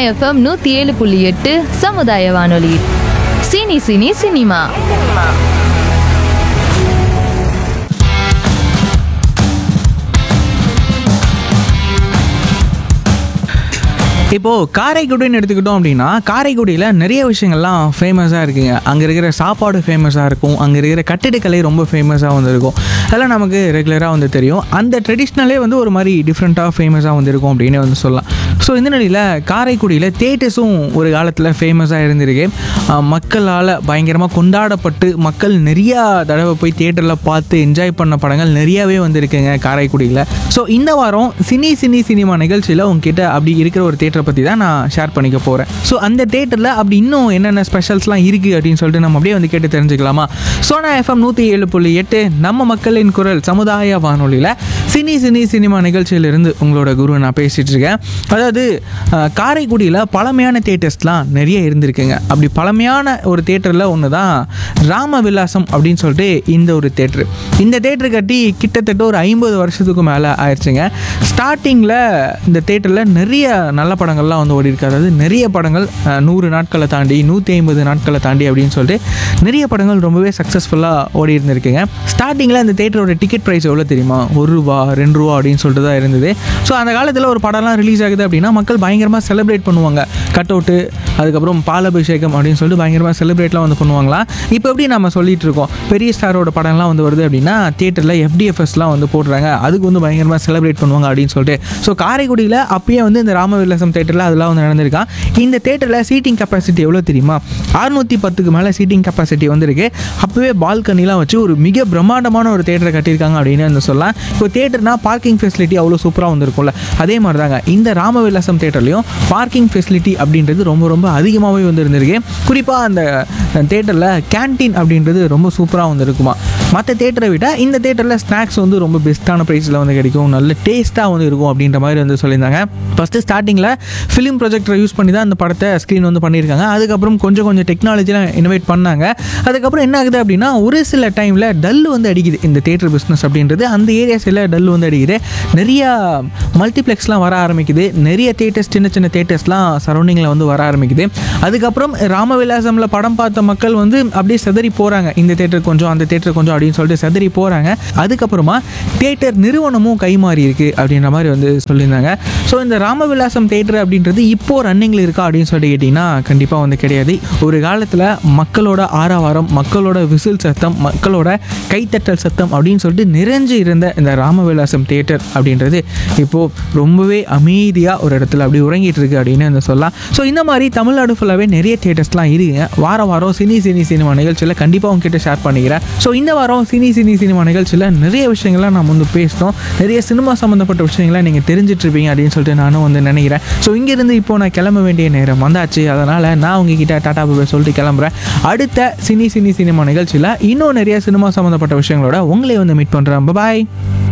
FM நூத்தி ஏழு புள்ளி எட்டு சமுதாய வானொலி சினி சினி சினிமா இப்போது காரைக்குடின்னு எடுத்துக்கிட்டோம் அப்படின்னா காரைக்குடியில் நிறைய விஷயங்கள்லாம் ஃபேமஸாக இருக்குங்க அங்கே இருக்கிற சாப்பாடு ஃபேமஸாக இருக்கும் அங்கே இருக்கிற கட்டிடக்கலை ரொம்ப ஃபேமஸாக வந்து இருக்கும் அதெல்லாம் நமக்கு ரெகுலராக வந்து தெரியும் அந்த ட்ரெடிஷ்னலே வந்து ஒரு மாதிரி டிஃப்ரெண்ட்டாக ஃபேமஸாக வந்து இருக்கும் அப்படின்னு வந்து சொல்லலாம் ஸோ இந்த நிலையில் காரைக்குடியில் தேட்டர்ஸும் ஒரு காலத்தில் ஃபேமஸாக இருந்திருக்கு அஹ் மக்களால் பயங்கரமாக கொண்டாடப்பட்டு மக்கள் நிறையா தடவை போய் தேட்டரில் பார்த்து என்ஜாய் பண்ண படங்கள் நிறையாவே வந்திருக்குங்க காரைக்குடியில் ஸோ இந்த வாரம் சினி சினி சினிமா நிகழ்ச்சியில் உங்ககிட்ட அப்படி இருக்கிற ஒரு தேட்டரை பற்றி தான் நான் ஷேர் பண்ணிக்க போகிறேன் ஸோ அந்த தேட்டரில் அப்படி இன்னும் என்னென்ன ஸ்பெஷல்ஸ்லாம் இருக்குது அப்படின்னு சொல்லிட்டு நம்ம அப்படியே வந்து கேட்டு தெரிஞ்சுக்கலாமா சோனா எஃப்எம் நூற்றி ஏழு புள்ளி எட்டு நம்ம மக்களின் குரல் சமுதாய வானொலியில் சினி சினி சினிமா நிகழ்ச்சியிலிருந்து உங்களோட குரு நான் பேசிகிட்டு இருக்கேன் அதாவது அஹ், காரைக்குடியில் பழமையான தேட்டர்ஸ்லாம் நிறைய இருந்திருக்குங்க அப்படி பழமையான ஒரு தேட்டரில் ஒன்று தான் ராம விலாசம் அப்படின்னு சொல்லிட்டு இந்த ஒரு தேட்டரு இந்த தேட்டரு கட்டி கிட்டத்தட்ட ஒரு ஐம்பது வருஷத்துக்கு மேலே ஆயிடுச்சுங்க ஸ்டார்டிங்கில் இந்த தேட்டரில் நிறைய நல்ல படங்கள்லாம் வந்து ஓடி இருக்கு அதாவது நிறைய படங்கள் அஹ், நூறு நாட்களை தாண்டி நூற்றி ஐம்பது நாட்களை தாண்டி அப்படின்னு சொல்லிட்டு நிறைய படங்கள் ரொம்பவே சக்ஸஸ்ஃபுல்லாக ஓடி இருந்திருக்குங்க ஸ்டார்டிங்கில் இந்த தேட்டரோட டிக்கெட் ப்ரைஸ் எவ்வளோ தெரியுமா ஒரு ரூபா ரெண்டு ரூபா அப்படின்னு சொல்லிட்டு தான் இருந்தது ஸோ அந்த காலத்தில் ஒரு படம்லாம் ரிலீஸ் ஆகுது அப்படின்னா மக்கள் பயங்கரமாக செலிப்ரேட் பண்ணுவாங்க கட் அவுட்டு அதுக்கப்புறம் பாலாபிஷேகம் அப்படின்னு சொல்லிட்டு பயங்கரமாக செலிப்ரேட்லாம் வந்து பண்ணுவாங்களாம் இப்போ எப்படி நம்ம சொல்லிட்டு இருக்கோம் பெரிய ஸ்டாரோட படம்லாம் வந்து வருது அப்படின்னா தேட்டரில் எஃப்டிஎஃப்எஸ்லாம் வந்து போடுறாங்க அதுக்கு வந்து பயங்கரமாக செலிப்ரேட் பண்ணுவாங்க அப்படின்னு சொல்லிட்டு ஸோ காரைக்குடியில் அப்பயே வந்து இந்த ராமவிலாசம் தேட்டரில் அதெல்லாம் வந்து நடந்திருக்கான் இந்த தேட்டரில் சீட்டிங் கெப்பாசிட்டி எவ்வளோ தெரியுமா அறுநூற்றி பத்துக்கு மேலே சீட்டிங் கெப்பாசிட்டி வந்திருக்கு அப்போவே பால்கனிலாம் வச்சு ஒரு மிக பிரம்மாண்டமான ஒரு தேட்டரை கட்டியிருக்காங்க அப்படின்னு வந்து சொல்லலாம் இப்போ தேட்டர்னா பார்க்கிங் ஃபெசிலிட்டி அவ்வளோ சூப்பராக வந்திருக்கும்ல அதே மாதிரி தாங்க இந்த ராமவிலாசம் தேட்டர்லையும் பார்க்கிங் ஃபெசிலிட்டி அப்படின்றது ரொம்ப ரொம்ப அதிகமாகவே வந்து இருந்திருக்கு குறிப்பாக அந்த தேட்டரில் கேன்டீன் அப்படின்றது ரொம்ப சூப்பராக வந்து இருக்குமா மற்ற தேட்டரை விட இந்த தேட்டரில் ஸ்நாக்ஸ் வந்து ரொம்ப பெஸ்ட்டான ப்ரைஸில் வந்து கிடைக்கும் நல்ல டேஸ்ட்டாக வந்து இருக்கும் அப்படின்ற மாதிரி வந்து சொல்லியிருந்தாங்க ஃபஸ்ட்டு ஸ்டார்டிங்கில் ஃபிலிம் ப்ரொஜெக்டரை யூஸ் பண்ணி தான் அந்த படத்தை ஸ்க்ரீன் வந்து பண்ணியிருக்காங்க அதுக்கப்புறம் கொஞ்சம் கொஞ்சம் டெக்னாலஜிலாம் இனோவேட் பண்ணாங்க அதுக்கப்புறம் என்ன ஆகுது அப்படின்னா ஒரு சில டைமில் டல் வந்து அடிக்குது இந்த தேட்டர் பிஸ்னஸ் அப்படின்றது அந்த ஏரியாஸில் டல் வந்து அடிக்குது நிறையா மல்டிப்ளெக்ஸ்லாம் வர ஆரம்பிக்குது நிறைய தேட்டர்ஸ் சின்ன சின்ன தேட்டர்ஸ்லாம் சரௌண்டிங்கில் வந்து வர ஆரம்பிக்குது அதுக்கப்புறம் ராமவிலாசமில் படம் பார்த்த மக்கள் வந்து அப்படியே செதறி போகிறாங்க இந்த தேட்டர் கொஞ்சம் அந்த தேட்டர் கொஞ்சம் அப்படின்னு சொல்லிட்டு செதறி போகிறாங்க அதுக்கப்புறமா தேட்டர் நிறுவனமும் கைமாறி இருக்கு அப்படின்ற மாதிரி வந்து சொல்லியிருந்தாங்க ஸோ இந்த ராமவிலாசம் தேட்டர் அப்படின்றது இப்போ ரன்னிங்கில் இருக்கா அப்படின்னு சொல்லிட்டு கேட்டிங்கன்னா கண்டிப்பாக வந்து கிடையாது ஒரு காலத்தில் மக்களோட ஆரவாரம் மக்களோட விசில் சத்தம் மக்களோட கைத்தட்டல் சத்தம் அப்படின்னு சொல்லிட்டு நிறைஞ்சு இருந்த இந்த ராமவிலாசம் தேட்டர் அப்படின்றது இப்போது ரொம்பவே அமைதியாக ஒரு இடத்துல அப்படி உறங்கிட்டு இருக்கு அப்படின்னு வந்து சொல்லலாம் ஸோ இந்த மாதிரி தமிழ்நாடு ஃபுல்லாகவே நிறைய தேட்டர்ஸ்லாம் இருக்குங்க வாரம் வாரம் சினி சினி சினிமா நிகழ்ச்சியில் கண்டிப்பாக உங்ககிட்ட ஷேர் பண்ணிக்கிறேன் ஸோ இந்த வாரம் சினி சினி சினிமா நிகழ்ச்சியில் நிறைய விஷயங்கள்லாம் நான் வந்து பேசினோம் நிறைய சினிமா சம்மந்தப்பட்ட விஷயங்களை நீங்கள் தெரிஞ்சிட்டு இருப்பீங்க அப்படின்னு சொல்லிட்டு நானும் வந்து நினைக்கிறேன் ஸோ இங்கேருந்து இப்போ நான் கிளம்ப வேண்டிய நேரம் வந்தாச்சு அதனால் நான் உங்ககிட்ட டாடா பாய் சொல்லிட்டு கிளம்புறேன் அடுத்த சினி சினி சினிமா நிகழ்ச்சியில் இன்னும் நிறைய சினிமா சம்மந்தப்பட்ட விஷயங்களோட உங்களை வந்து மீட் பண்ணுறேன் பாய்